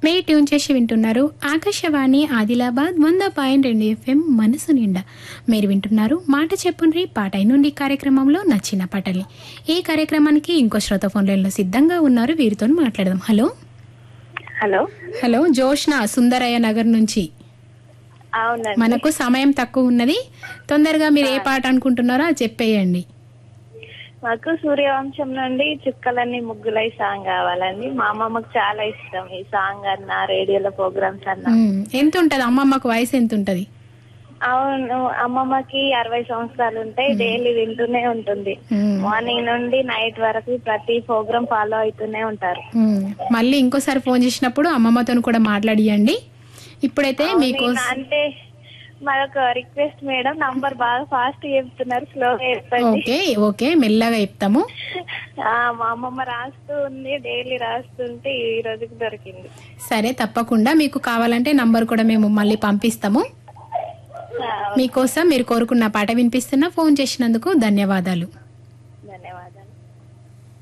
మే tune చేసి వింటున్నారు ఆకాశవాణి ఆదిలాబాద్ వంద పాయింట్ రెండు ఎఫ్ఎం మనసు నిండా మీరు వింటున్నారు మాట చెప్పుండ్రి పాట నుండి కార్యక్రమంలో నచ్చిన పాటల్ని ఈ కార్యక్రమానికి ఇంకో శ్రోత ఫోన్ లైన్లో సిద్ధంగా ఉన్నారు వీరితో మాట్లాడదాం hello hello hello Joshna Sundarayya Nagar నుంచి అవునండి మనకు సమయం తక్కువ ఉన్నది తొందరగా మీరు ఏ పాట అనుకుంటున్నారో అది చెప్పేయండి మాకు సూర్యవంశం నుండి చుక్కలన్నీ ముగ్గులై సాంగ్ కావాలండి మా అమ్మమ్మకు చాలా ఇష్టం ఈ సాంగ్ అన్న రేడియోలో ప్రోగ్రామ్స్ అన్న ఉమ్, ఎంత ఉంటది అమ్మమ్మకు వయసు ఎంత ఉంటది అవును అమ్మమ్మకి అరవై సంవత్సరాలు ఉంటాయి డైలీ వింటూనే ఉంటుంది ఉమ్, మార్నింగ్ నుండి నైట్ వరకు ప్రతి ప్రోగ్రామ్ ఫాలో అవుతూనే ఉంటారు ఉమ్. మళ్ళీ ఇంకోసారి ఫోన్ చేసినప్పుడు అమ్మమ్మతో కూడా మాట్లాడియండి ఇప్పుడైతే మీకు నేను అంటే మరొక రిక్వెస్ట్ మేడం నంబర్ బాగా ఫాస్ట్ చెప్తున్నారు స్లోగా చెప్పండి ఓకే ఓకే మెల్లగా చెప్తాము ఆ, మా అమ్మమ్మ రాస్తూ ఉంది డైలీ రాస్తుంటే ఈ రోజుకి దొరికింది సరే తప్పకుండా మీకు కావాలంటే నంబర్ కూడా మేము మళ్ళీ పంపిస్తాము ఆ, మీకోసం మీరు కోరుకున్న పాట వినిపిస్తున్నా ఫోన్ చేసినందుకు ధన్యవాదాలు ధన్యవాదాలు